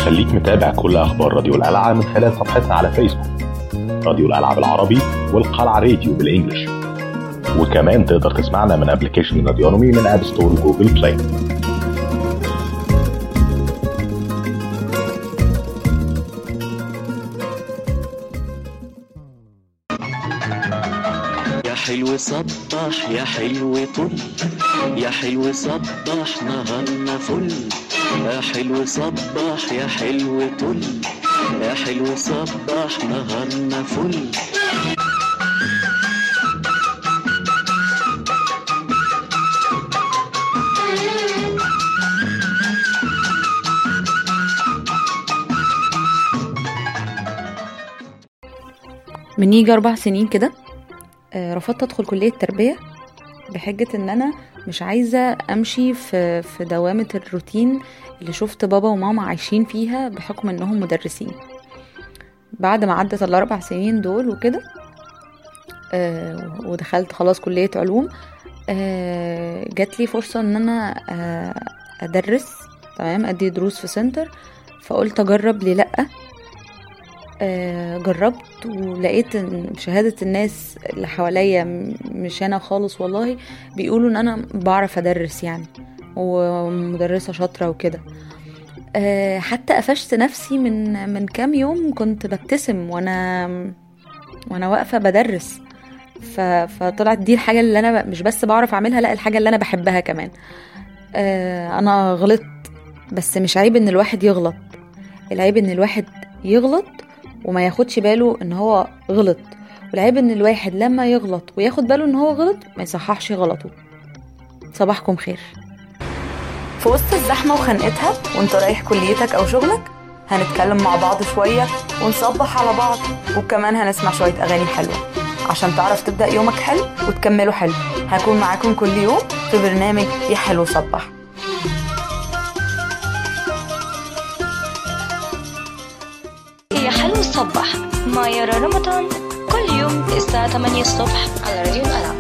خليك متابع كل أخبار راديو القلعة من خلال صفحتنا على فيسبوك راديو القلعة بالعربي والقلعة راديو بالإنجلش وكمان تقدر تسمعنا من ابلكيشن راديونومي من اب ستور وجوجل بلاي يا حلو صبح يا حلو طل يا حلو صبح نهارنا فل يا حلو صبح يا حلو طل يا حلو صبح نهارنا فل من يجي أربع سنين كده آه، رفضت أدخل كلية تربية بحجة إن أنا مش عايزة أمشي في في دوامة الروتين اللي شفت بابا وماما عايشين فيها بحكم إنهم مدرسين بعد ما عدت الأربع سنين دول وكده آه، ودخلت خلاص كلية علوم آه، جات لي فرصة إن أنا آه، أدرس تمام أدي دروس في سنتر فقلت أجرب ليه لأ آه، جربت ولقيت ان شهادة الناس اللي حواليا م- مش انا خالص والله بيقولوا ان انا بعرف ادرس يعني ومدرسة شاطرة وكده آه، حتى قفشت نفسي من من كام يوم كنت ببتسم وانا وانا واقفة بدرس ف... فطلعت دي الحاجة اللي انا ب- مش بس بعرف اعملها لا الحاجة اللي انا بحبها كمان آه، انا غلطت بس مش عيب ان الواحد يغلط العيب ان الواحد يغلط وما ياخدش باله ان هو غلط والعيب ان الواحد لما يغلط وياخد باله ان هو غلط ما يصححش غلطه صباحكم خير في وسط الزحمة وخنقتها وانت رايح كليتك او شغلك هنتكلم مع بعض شوية ونصبح على بعض وكمان هنسمع شوية أغاني حلوة عشان تعرف تبدأ يومك حلو وتكمله حلو هكون معاكم كل يوم في برنامج يا حلو صبح يا حلو الصبح مع يارا رمضان كل يوم الساعة 8 الصبح على راديو القلعة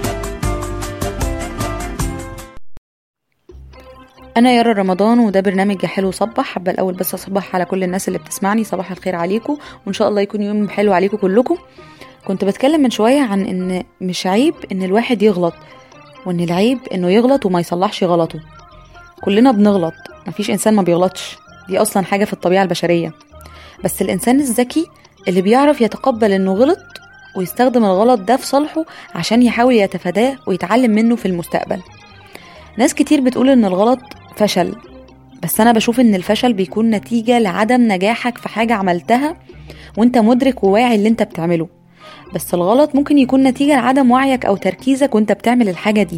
انا يارا رمضان وده برنامج يا حلو صبح حابه الاول بس اصبح على كل الناس اللي بتسمعني صباح الخير عليكم وان شاء الله يكون يوم حلو عليكم كلكم كنت بتكلم من شويه عن ان مش عيب ان الواحد يغلط وان العيب انه يغلط وما يصلحش غلطه كلنا بنغلط مفيش انسان ما بيغلطش دي اصلا حاجه في الطبيعه البشريه بس الانسان الذكي اللي بيعرف يتقبل انه غلط ويستخدم الغلط ده في صالحه عشان يحاول يتفاداه ويتعلم منه في المستقبل ناس كتير بتقول ان الغلط فشل بس انا بشوف ان الفشل بيكون نتيجة لعدم نجاحك في حاجة عملتها وانت مدرك وواعي اللي انت بتعمله بس الغلط ممكن يكون نتيجة لعدم وعيك او تركيزك وانت بتعمل الحاجة دي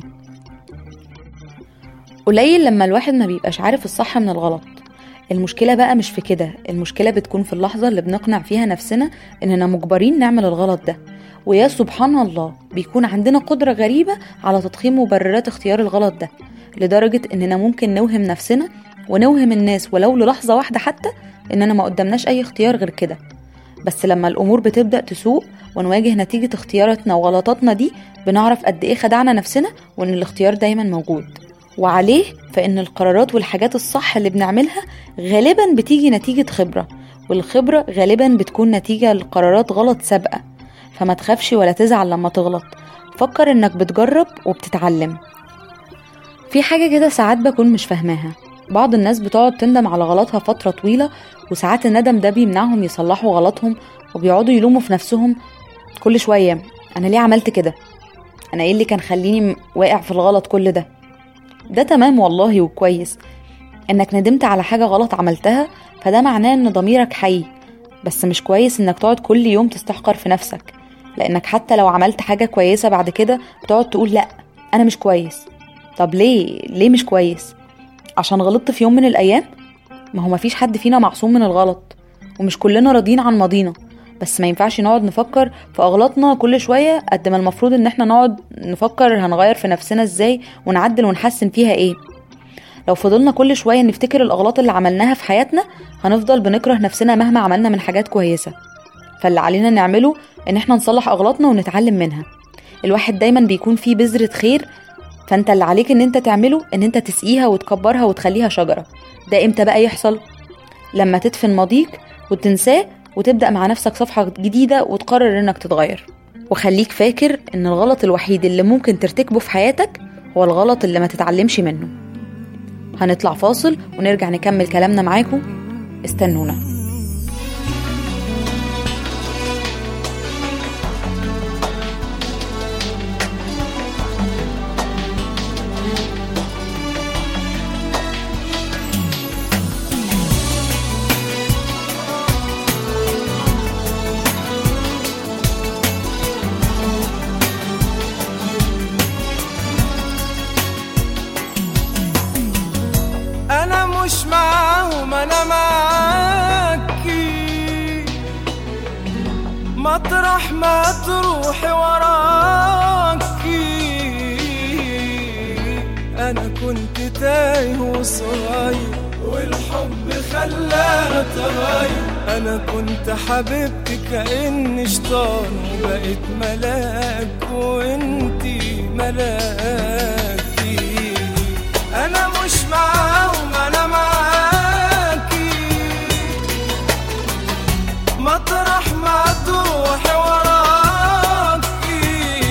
قليل لما الواحد ما بيبقاش عارف الصح من الغلط المشكلة بقى مش في كده المشكلة بتكون في اللحظة اللي بنقنع فيها نفسنا اننا مجبرين نعمل الغلط ده ويا سبحان الله بيكون عندنا قدرة غريبة على تضخيم مبررات اختيار الغلط ده لدرجة اننا ممكن نوهم نفسنا ونوهم الناس ولو للحظة واحدة حتى اننا ما قدامناش اي اختيار غير كده بس لما الامور بتبدأ تسوء ونواجه نتيجة اختياراتنا وغلطاتنا دي بنعرف قد ايه خدعنا نفسنا وان الاختيار دايما موجود وعليه فإن القرارات والحاجات الصح اللي بنعملها غالبا بتيجي نتيجة خبرة والخبرة غالبا بتكون نتيجة لقرارات غلط سابقة فما تخافش ولا تزعل لما تغلط فكر انك بتجرب وبتتعلم في حاجة كده ساعات بكون مش فاهماها بعض الناس بتقعد تندم على غلطها فترة طويلة وساعات الندم ده بيمنعهم يصلحوا غلطهم وبيقعدوا يلوموا في نفسهم كل شوية أنا ليه عملت كده؟ أنا إيه اللي كان خليني م- واقع في الغلط كل ده؟ ده تمام والله وكويس إنك ندمت على حاجة غلط عملتها فده معناه إن ضميرك حي بس مش كويس إنك تقعد كل يوم تستحقر في نفسك لأنك حتى لو عملت حاجة كويسة بعد كده بتقعد تقول لأ أنا مش كويس طب ليه ليه مش كويس عشان غلطت في يوم من الايام ما هو مفيش حد فينا معصوم من الغلط ومش كلنا راضيين عن ماضينا بس ما ينفعش نقعد نفكر في اغلاطنا كل شويه قد ما المفروض ان احنا نقعد نفكر هنغير في نفسنا ازاي ونعدل ونحسن فيها ايه لو فضلنا كل شويه نفتكر الاغلاط اللي عملناها في حياتنا هنفضل بنكره نفسنا مهما عملنا من حاجات كويسه فاللي علينا نعمله ان احنا نصلح اغلاطنا ونتعلم منها الواحد دايما بيكون فيه بذرة خير فانت اللي عليك ان انت تعمله ان انت تسقيها وتكبرها وتخليها شجرة ده امتى بقى يحصل لما تدفن ماضيك وتنساه وتبدأ مع نفسك صفحة جديدة وتقرر إنك تتغير وخليك فاكر إن الغلط الوحيد اللي ممكن ترتكبه في حياتك هو الغلط اللي ما تتعلمش منه هنطلع فاصل ونرجع نكمل كلامنا معاكم استنونا انا مش معاهم انا معاكي مطرح ما تروحي وراكي انا كنت تايه وصغير والحب خلاها تغير انا كنت حبيبتي كاني شيطان وبقيت ملاك وانتي ملاكي انا مش معاهم انا معاكي مطرح ما تروحي وراكي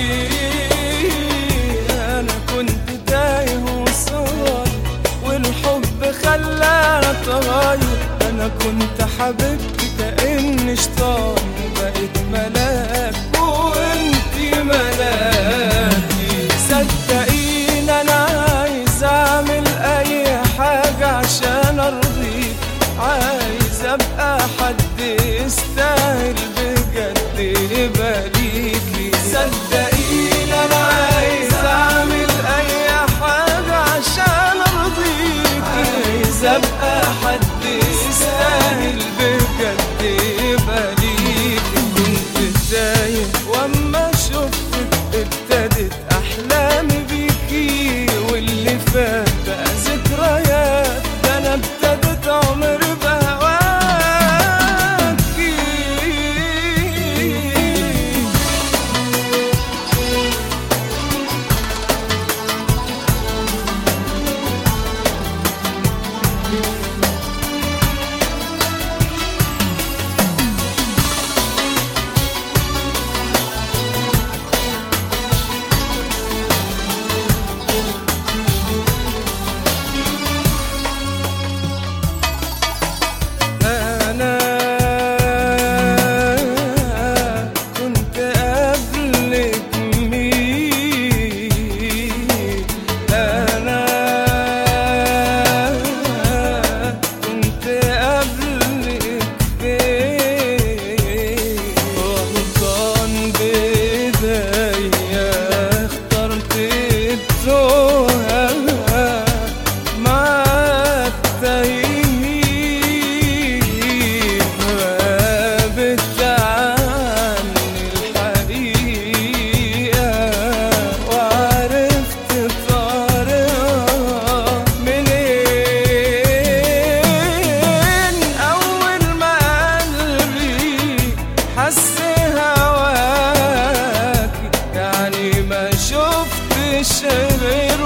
انا كنت تايه وصغير والحب خلانا تغير انا كنت حبيبتي كاني شيطان وبقيت ملاك وانتي ملاكي صدقيني انا عايز اعمل اي حاجة عشان ارضيك عايز ابقى حد يستاهل بجد يبقى ليكي صدقيني انا عايز اعمل اي حاجة عشان ارضيك عايز ابقى حد يستاهل بجد يبقى ليكي كنت تايه واما شفتك ابتدت احلامي بيكي واللي فات بقى ذكريات ده انا ابتدت عمري بهواكي أنا كنت قبلك مين أنا كنت قبلك فين غلطان بإيديا اخترت التوهة مع التايهين غابت عني الحقيقة وعرفت طريقها منين أول ما قلبي حس هواكي يعني ما شفتش غير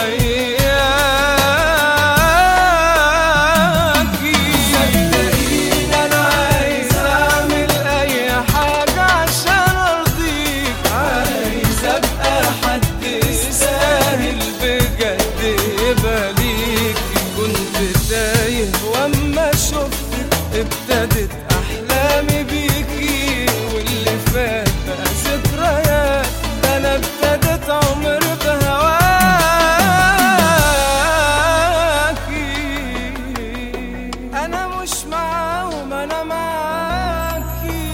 وياكي صدقيني انا عايز اعمل اي حاجة عشان ارضيك عايز ابقى حد يستاهل بجد يبقى ليكي كنت تايه واما شفتك ابتدت احلامي بيكي واللي فات بقى ذكريات ده انا ابتدت عمري بهواكي انا مش معاهم انا معاكي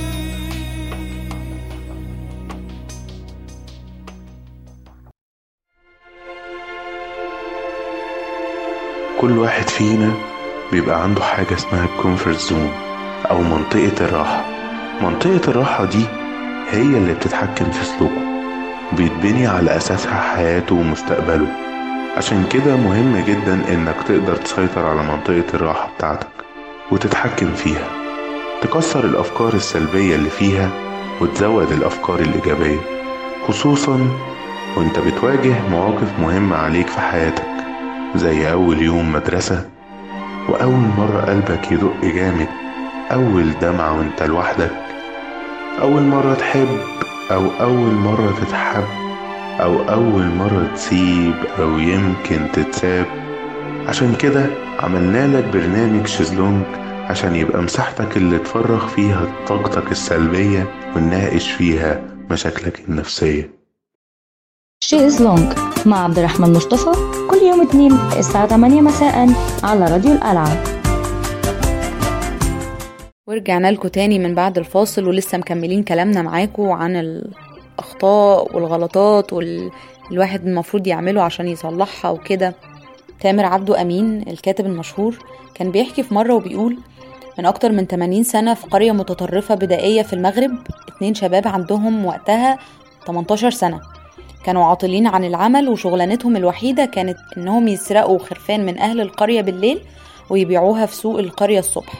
كل واحد فينا بيبقى عنده حاجة اسمها الكومفورت زون أو منطقة الراحة منطقة الراحة دي هي اللي بتتحكم في سلوكه بيتبني على أساسها حياته ومستقبله عشان كده مهم جدا إنك تقدر تسيطر على منطقة الراحة بتاعتك وتتحكم فيها تكسر الأفكار السلبية اللي فيها وتزود الأفكار الإيجابية خصوصا وانت بتواجه مواقف مهمة عليك في حياتك زي أول يوم مدرسة وأول مرة قلبك يدق جامد أول دمعة وانت لوحدك أول مرة تحب أو أول مرة تتحب أو أول مرة تسيب أو يمكن تتساب عشان كده عملنا لك برنامج شезлونج عشان يبقى مساحتك اللي تفرغ فيها طاقتك السلبية ونناقش فيها مشاكلك النفسية شيز لونج مع عبد الرحمن مصطفى كل يوم اثنين الساعة 8 مساء على راديو القلعة ورجعنا لكم تاني من بعد الفاصل ولسه مكملين كلامنا معاكم عن الأخطاء والغلطات والواحد المفروض يعمله عشان يصلحها وكده تامر عبده أمين الكاتب المشهور كان بيحكي في مرة وبيقول من أكتر من 80 سنة في قرية متطرفة بدائية في المغرب اتنين شباب عندهم وقتها 18 سنة كانوا عاطلين عن العمل وشغلانتهم الوحيدة كانت إنهم يسرقوا خرفان من أهل القرية بالليل ويبيعوها في سوق القرية الصبح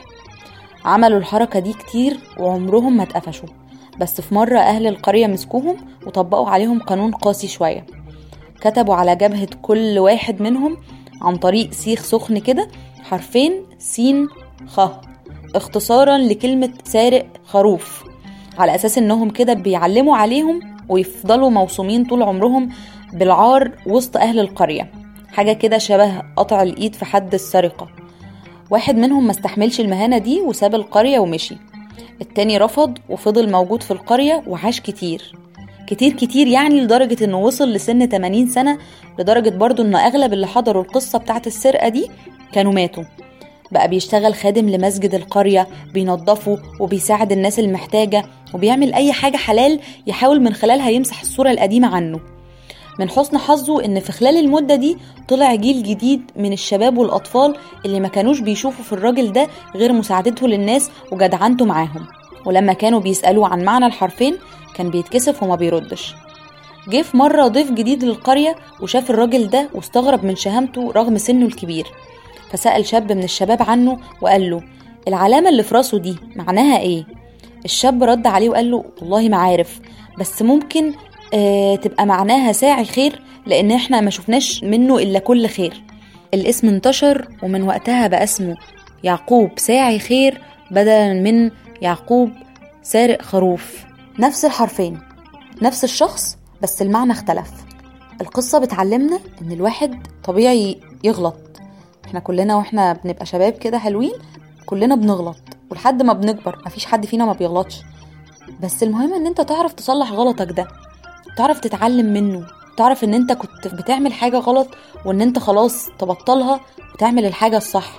عملوا الحركة دي كتير وعمرهم ما اتقفشوا بس في مرة أهل القرية مسكوهم وطبقوا عليهم قانون قاسي شوية كتبوا على جبهة كل واحد منهم عن طريق سيخ سخن كده حرفين سين خ اختصارا لكلمة سارق خروف على أساس إنهم كده بيعلموا عليهم ويفضلوا موصومين طول عمرهم بالعار وسط أهل القرية حاجة كده شبه قطع الإيد في حد السرقة واحد منهم ما استحملش المهانة دي وساب القرية ومشي التاني رفض وفضل موجود في القرية وعاش كتير كتير كتير يعني لدرجة انه وصل لسن 80 سنة لدرجة برضو ان اغلب اللي حضروا القصة بتاعت السرقة دي كانوا ماتوا بقى بيشتغل خادم لمسجد القرية بينظفه وبيساعد الناس المحتاجة وبيعمل أي حاجة حلال يحاول من خلالها يمسح الصورة القديمة عنه من حسن حظه إن في خلال المدة دي طلع جيل جديد من الشباب والأطفال اللي ما كانوش بيشوفوا في الراجل ده غير مساعدته للناس وجدعنته معاهم ولما كانوا بيسألوه عن معنى الحرفين كان بيتكسف وما بيردش جه في مرة ضيف جديد للقرية وشاف الراجل ده واستغرب من شهامته رغم سنه الكبير فسأل شاب من الشباب عنه وقال له العلامة اللي في راسه دي معناها ايه؟ الشاب رد عليه وقال له والله ما عارف بس ممكن آه تبقى معناها ساعي خير لأن احنا ما شفناش منه إلا كل خير الاسم انتشر ومن وقتها بقى اسمه يعقوب ساعي خير بدلا من يعقوب سارق خروف نفس الحرفين نفس الشخص بس المعنى اختلف القصة بتعلمنا إن الواحد طبيعي يغلط احنا كلنا واحنا بنبقى شباب كده حلوين كلنا بنغلط ولحد ما بنكبر مفيش حد فينا ما بيغلطش بس المهم ان انت تعرف تصلح غلطك ده تعرف تتعلم منه تعرف ان انت كنت بتعمل حاجة غلط وان انت خلاص تبطلها وتعمل الحاجة الصح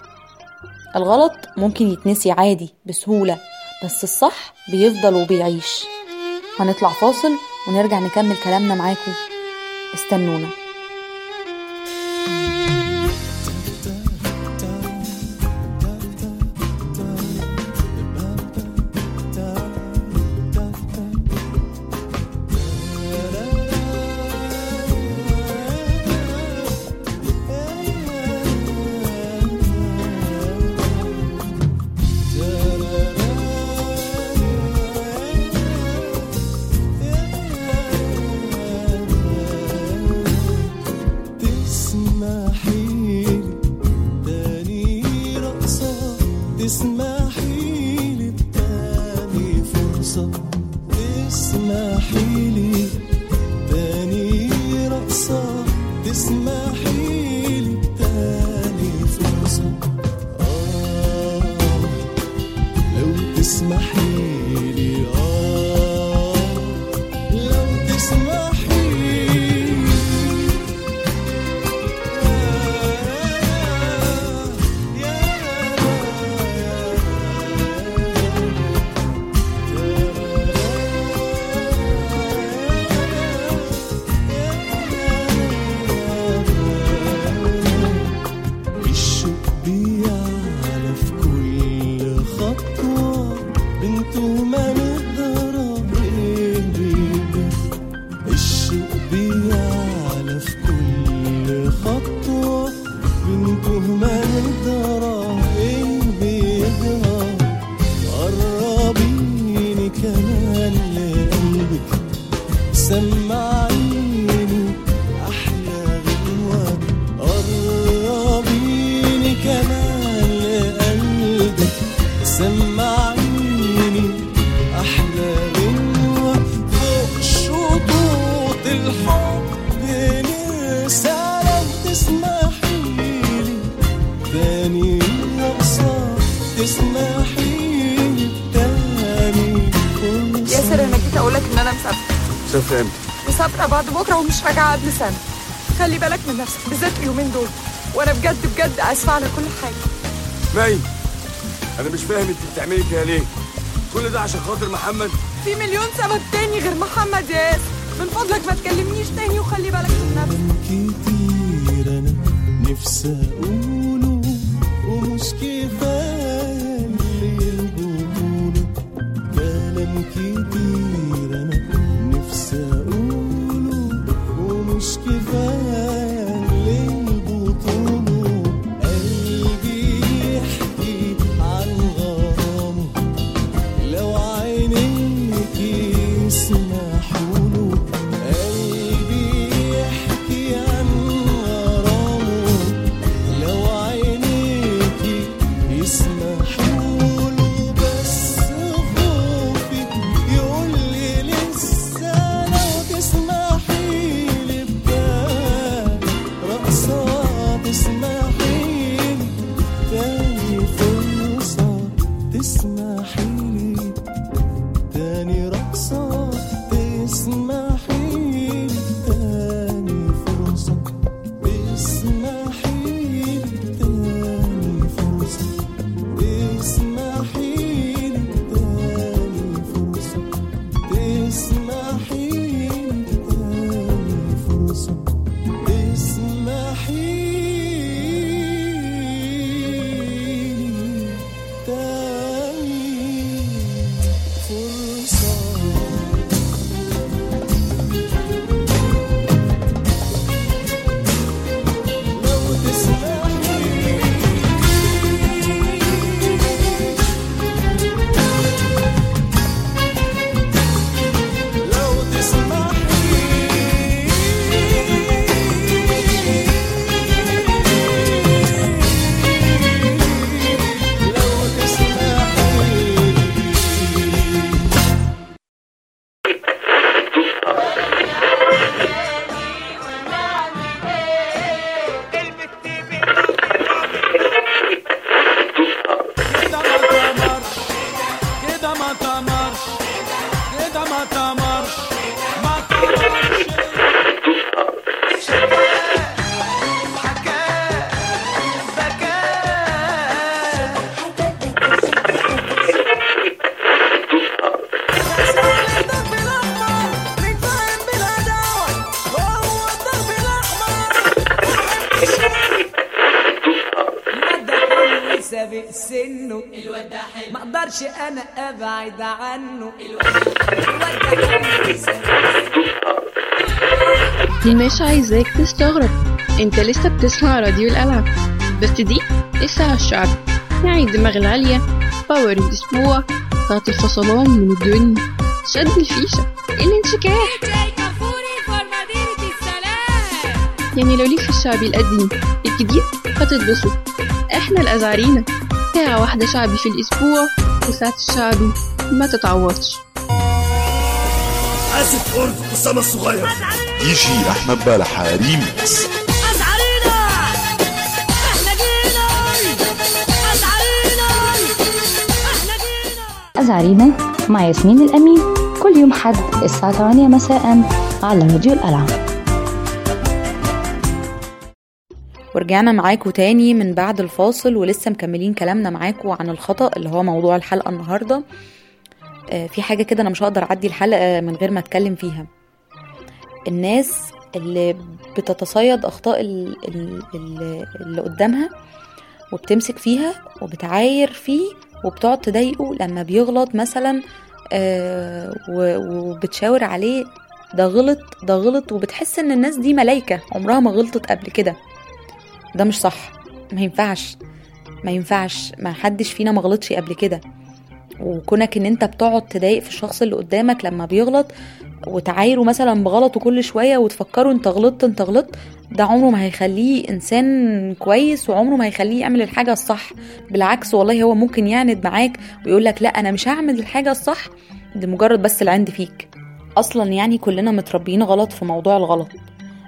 الغلط ممكن يتنسي عادي بسهولة بس الصح بيفضل وبيعيش هنطلع فاصل ونرجع نكمل كلامنا معاكم استنونا تسمحيلي تاني رقصة تسمحيلي بتاني فرصة تسمحيلي تاني رقصة تسمحيلي بتاني فرصة آه لو تسمحيلي آه لو تسمحيلي تاني رقصة تسمحي تاني فرصة ياسر انا جيت اقولك ان انا مسافره مسافر امتى؟ مسافره بعد بكره ومش راجعه قبل سنه خلي بالك من نفسك بالذات اليومين دول وانا بجد بجد اسفه على كل حاجه مي انا مش فاهم انت بتعملي كده ليه؟ كل ده عشان خاطر محمد في مليون سبب تاني غير محمد يا ياسر من فضلك ما تكلمنيش تاني وخلي بالك من نفسك كتير انا نفسي اقوله ومش كفايه اللي بقوله كلام كتير انا نفسي اقوله ومش كفايه اللي بطوله قلبي يحكي عن غرامه لو عينيك يسمحوا له قلبي يحكي عن غرامه لو عينيك يسمحوا له بس خوفي يقول لي لسه لو تسمحي لي بجد رقصة تسمحي لي تاني فرصة تسمحي لي تاني رقصة تسمحي لي تاني فرصة تسمحي لي تاني فرصة تسمحي لي تاني فرصة تسمحي لي تاني فرصة تسمحي لي تاني فرصة لو تسمحي لو تسمحي لو تسمحي كده ما تمرش كده ما تمرش كده ما تمرش ما تمرش سابق سنه الواد ده حلو ما اقدرش انا ابعد عنه مش عايزاك تستغرب انت لسه بتسمع راديو الألعاب بس دي الساعة الشعب يعني الدماغ العالية باور الأسبوع بتاعت الفصلان من الدنيا شد الفيشة الانشكاح يعني لو ليك في الشعبي القديم الجديد هتتبسط احنا الأزعرينا ساعة واحدة شعبي في الأسبوع وساعة الشعبي ما تتعوضش اسف قرد اسامه الصغير يجي احمد بلحة ريميكس ازعرينا احنا جينا ازعرينا احنا جينا أزعرينا مع ياسمين الأمين كل يوم حد الساعة 8 مساء على راديو الألعاب ورجعنا معاكم تاني من بعد الفاصل ولسه مكملين كلامنا معاكم عن الخطأ اللي هو موضوع الحلقة النهاردة آه، في حاجة كده أنا مش هقدر أعدي الحلقة من غير ما أتكلم فيها الناس اللي بتتصيد أخطاء ال- ال- ال- اللي قدامها وبتمسك فيها وبتعاير فيه وبتقعد تضايقه لما بيغلط مثلا آه، و- وبتشاور عليه ده غلط ده غلط وبتحس ان الناس دي ملايكة عمرها ما غلطت قبل كده ده مش صح ما ينفعش ما ينفعش ما حدش فينا ما غلطش قبل كده وكونك ان انت بتقعد تضايق في الشخص اللي قدامك لما بيغلط وتعايره مثلا بغلطه كل شوية وتفكره انت غلطت انت غلطت ده عمره ما هيخليه انسان كويس وعمره ما هيخليه يعمل الحاجة الصح بالعكس والله هو ممكن يعند معاك ويقول لك لا انا مش هعمل الحاجة الصح لمجرد بس العند فيك اصلا يعني كلنا متربيين غلط في موضوع الغلط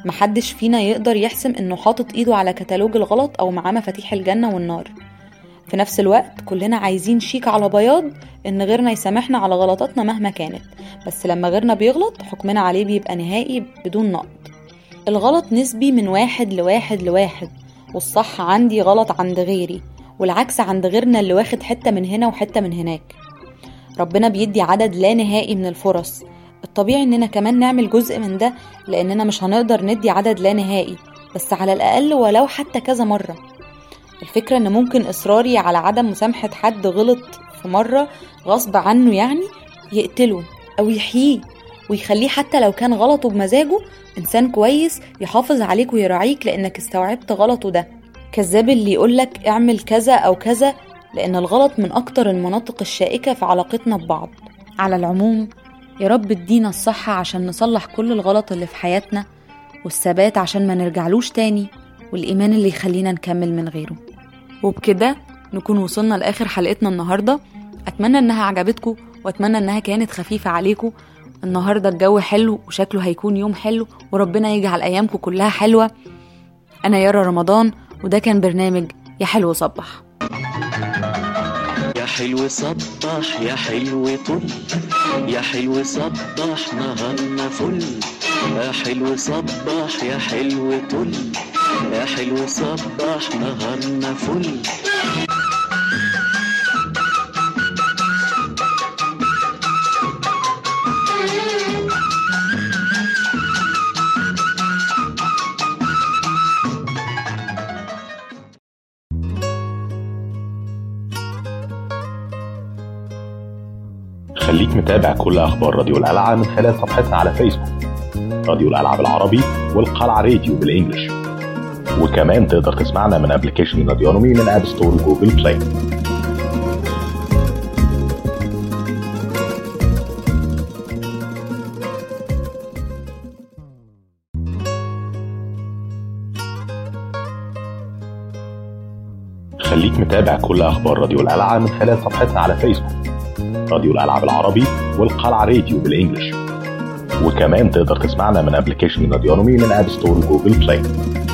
محدش فينا يقدر يحسم انه حاطط ايده على كتالوج الغلط او معاه مفاتيح الجنة والنار في نفس الوقت كلنا عايزين شيك على بياض ان غيرنا يسامحنا على غلطاتنا مهما كانت بس لما غيرنا بيغلط حكمنا عليه بيبقى نهائي بدون نقد الغلط نسبي من واحد لواحد لواحد والصح عندي غلط عند غيري والعكس عند غيرنا اللي واخد حتة من هنا وحتة من هناك ربنا بيدي عدد لا نهائي من الفرص الطبيعي اننا كمان نعمل جزء من ده لاننا مش هنقدر ندي عدد لا نهائي بس على الاقل ولو حتى كذا مرة الفكرة ان ممكن اصراري على عدم مسامحة حد غلط في مرة غصب عنه يعني يقتله او يحييه ويخليه حتى لو كان غلطه بمزاجه انسان كويس يحافظ عليك ويراعيك لانك استوعبت غلطه ده كذاب اللي يقولك اعمل كذا او كذا لان الغلط من اكتر المناطق الشائكة في علاقتنا ببعض على العموم يا رب ادينا الصحة عشان نصلح كل الغلط اللي في حياتنا والثبات عشان ما نرجعلوش تاني والإيمان اللي يخلينا نكمل من غيره وبكده نكون وصلنا لآخر حلقتنا النهاردة أتمنى إنها عجبتكم وأتمنى إنها كانت خفيفة عليكم النهاردة الجو حلو وشكله هيكون يوم حلو وربنا يجعل أيامكم كلها حلوة أنا يارا رمضان وده كان برنامج يا حلو صبح يا حلو صبح يا حلو طل يا حلو صبح نهارنا فل يا حلو صبح يا حلو طل يا حلو صبح نهارنا فل خليك متابع كل اخبار راديو القلعه من خلال صفحتنا على فيسبوك راديو القلعه بالعربي والقلعه راديو بالانجلش وكمان تقدر تسمعنا من ابلكيشن راديونومي من اب ستور وجوجل بلاي خليك متابع كل اخبار راديو القلعه من خلال صفحتنا على فيسبوك راديو القلعه بالعربي والقلعه راديو بالانجلش وكمان تقدر تسمعنا من ابلكيشن راديونومي من اب ستور وجوجل بلاي